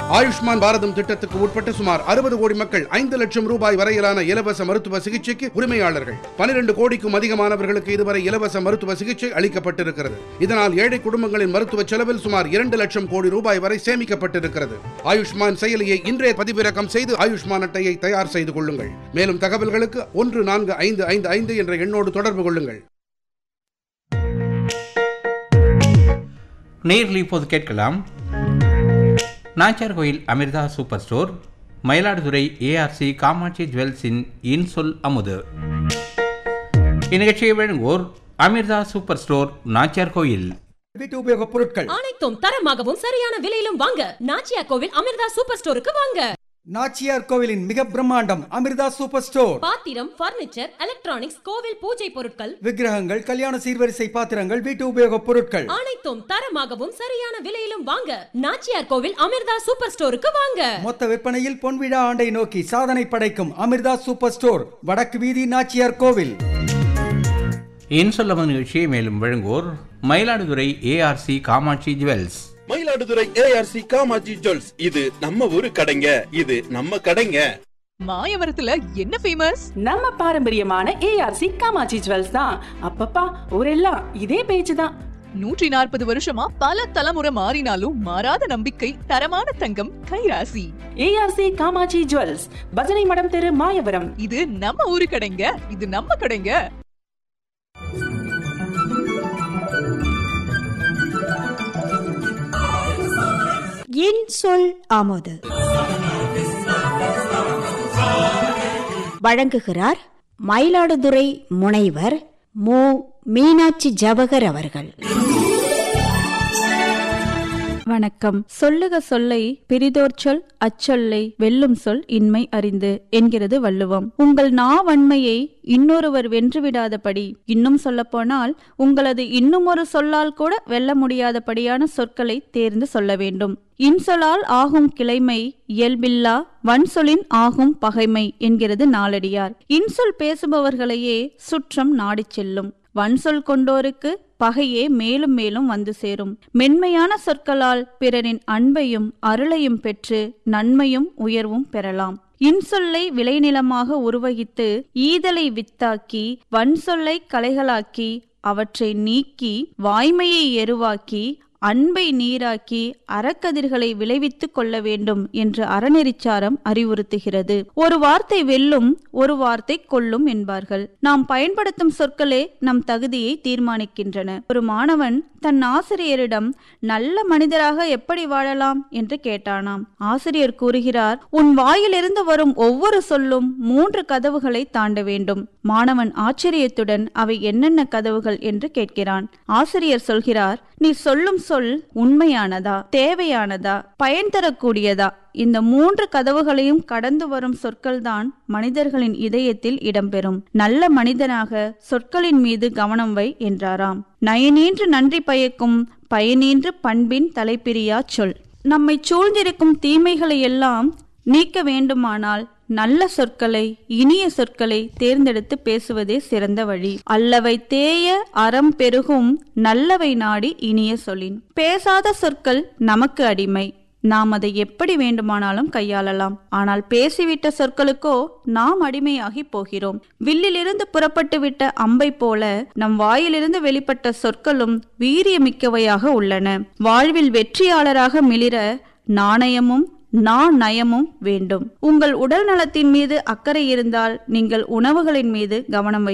ஆயுஷ்மான் பாரதம் திட்டத்துக்கு உட்பட்ட சுமார் அறுபது கோடி மக்கள் ஐந்து லட்சம் ரூபாய் வரையிலான இலவச மருத்துவ சிகிச்சைக்கு உரிமையாளர்கள் பனிரெண்டு கோடிக்கும் அதிகமானவர்களுக்கு இதுவரை இலவச மருத்துவ சிகிச்சை அளிக்கப்பட்டிருக்கிறது இதனால் ஏழை குடும்பங்களின் மருத்துவ செலவில் சுமார் இரண்டு லட்சம் கோடி ரூபாய் வரை சேமிக்கப்பட்டிருக்கிறது ஆயுஷ்மான் செயலியை இன்றே பதிவிறக்கம் செய்து ஆயுஷ்மான் அட்டையை தயார் செய்து கொள்ளுங்கள் மேலும் தகவல்களுக்கு ஒன்று நான்கு ஐந்து ஐந்து ஐந்து என்ற எண்ணோடு தொடர்பு கொள்ளுங்கள் நேரில் இப்போது கேட்கலாம் Nachiyar Koil Amirtha super store Mayiladuthurai ARC Kamatchi ஜுவல்ஸின் இன்சொல் அமுது இந்நிகழ்ச்சியை வழங்குவோர் அமிர்தா சூப்பர் ஸ்டோர் நாச்சியார் கோயில் வீட்டு உபயோகப் பொருட்கள் அனைத்தும் தரமாகவும் சரியான விலையிலும் வாங்க நாச்சியா கோவில் அமிர்தா சூப்பர் ஸ்டோருக்கு வாங்க நாச்சியார் கோவிலின் மிக பிரம்மாண்டம் அமிர்தா சூப்பர் ஸ்டோர் பாத்திரம் பர்னிச்சர் எலக்ட்ரானிக்ஸ் கோவில் பூஜை பொருட்கள் விக்கிரகங்கள் கல்யாண சீர்வரிசை பாத்திரங்கள் வீட்டு உபயோகப் பொருட்கள் அனைத்தும் தரமாகவும் சரியான விலையிலும் வாங்க நாச்சியார் கோவில் அமிர்தா சூப்பர் ஸ்டோருக்கு வாங்க மொத்த விற்பனையில் பொன்விழா ஆண்டை நோக்கி சாதனை படைக்கும் அமிர்தா சூப்பர் ஸ்டோர் வடக்கு வீதி நாச்சியார் கோவில் இன்சொல் அமுது நிகழ்ச்சியை மேலும் வழங்குவோர் Mayiladuthurai ARC Kamatchi jewels Mayiladuthurai ARC Kamatchi jewels இது நம்ம ஊரு கடைங்க இது நம்ம கடைங்க மாயவரத்துல என்ன ஃபேமஸ் நம்ம பாரம்பரியமான ஏஆர்சி காமாட்சி ஜுவல்ஸ் தான் அப்பப்பா ஊரெல்லாம் இதே பேச்சு தான் நூற்றி நாற்பது வருஷமா பல தலைமுறை மாறினாலும் மாறாத நம்பிக்கை தரமான தங்கம் கைராசி ஏஆர்சி காமாட்சி ஜுவல்ஸ் பஜனை மடம் தெரு மாயவரம் இது நம்ம ஊரு கடைங்க இது நம்ம கடைங்க என் சொல் ஆமோது வழங்குகிறார் மயிலாடுதுறை முனைவர் மு மீனாட்சி ஜவகர் அவர்கள் வணக்கம் சொல்லுக சொல்லை பிரிதோர் சொல் அச்சொல்லை வெல்லும் சொல் இன்மை அறிந்து என்கிறது வள்ளுவம் உங்கள் நாவன்மையை இன்னொருவர் வென்றுவிடாதபடி இன்னும் சொல்லப்போனால் உங்களது இன்னும் ஒரு சொல்லால் கூட வெல்ல முடியாதபடியான சொற்களை தேர்ந்து சொல்ல வேண்டும் இன்சொலால் ஆகும் கிளைமை இயல்பில்லா வன்சொலின் ஆகும் பகைமை என்கிறது நாளடியார் இன்சொல் பேசுபவர்களையே சுற்றம் நாடிச் செல்லும் வன்சொல் கொண்டோருக்கு பகையே மேலும் மேலும் வந்து சேரும் மென்மையான சொற்களால் பிறரின் அன்பையும் அருளையும் பெற்று நன்மையும் உயர்வும் பெறலாம் இன்சொல்லை விளைநிலமாக உருவகித்து ஈதலை வித்தாக்கி வன்சொல்லை கலைகளாக்கி அவற்றை நீக்கி வாய்மையை எருவாக்கி அன்பை நீராக்கி அறக்கதிர்களை விளைவித்துக் கொள்ள வேண்டும் என்று அறநெறிச்சாரம் அறிவுறுத்துகிறது ஒரு வார்த்தை வெல்லும் ஒரு வார்த்தை கொல்லும் என்பார்கள் நாம் பயன்படுத்தும் சொற்களே நம் தகுதியை தீர்மானிக்கின்றன ஒரு மாணவன் தன் ஆசிரியரிடம் நல்ல மனிதராக எப்படி வாழலாம் என்று கேட்டானாம் ஆசிரியர் கூறுகிறார் உன் வாயிலிருந்து வரும் ஒவ்வொரு சொல்லும் மூன்று கதவுகளை தாண்ட வேண்டும் மாணவன் ஆச்சரியத்துடன் அவை என்னென்ன கதவுகள் என்று கேட்கிறான் ஆசிரியர் சொல்கிறார் நீ சொல்லும் சொல் உண்மையானதா தேவையானதா பயன் தரக்கூடியதா இந்த மூன்று கதவுகளையும் கடந்து வரும் சொற்கள்தான் மனிதர்களின் இதயத்தில் இடம்பெறும் நல்ல மனிதனாக சொற்களின் மீது கவனம் வை என்றாராம் நயனீன்று நன்றி பயக்கும் பயனீன்று பண்பின் தலைப்பிரியா சொல் நம்மை சூழ்ந்திருக்கும் தீமைகளை எல்லாம் நீக்க வேண்டுமானால் நல்ல சொற்களை இனிய சொற்களை தேர்ந்தெடுத்து பேசுவதே சிறந்த வழி அல்லவை தேய அறம் பெருகும் நல்லவை நாடி இனிய சொல்லின் பேசாத சொற்கள் நமக்கு அடிமை நாம் அதை எப்படி வேண்டுமானாலும் கையாளலாம் ஆனால் பேசிவிட்ட சொற்களுக்கோ நாம் அடிமையாகி போகிறோம் வில்லிலிருந்து புறப்பட்டு விட்ட அம்பை போல நம் வாயிலிருந்து வெளிப்பட்ட சொற்களும் வீரியமிக்கவையாக உள்ளன வாழ்வில் வெற்றியாளராக மிளிர நாணயமும் நான் நயமும் வேண்டும் உங்கள் உடல் நலத்தின் மீது அக்கறை இருந்தால் நீங்கள் உணவுகளின் மீது கவனம் வை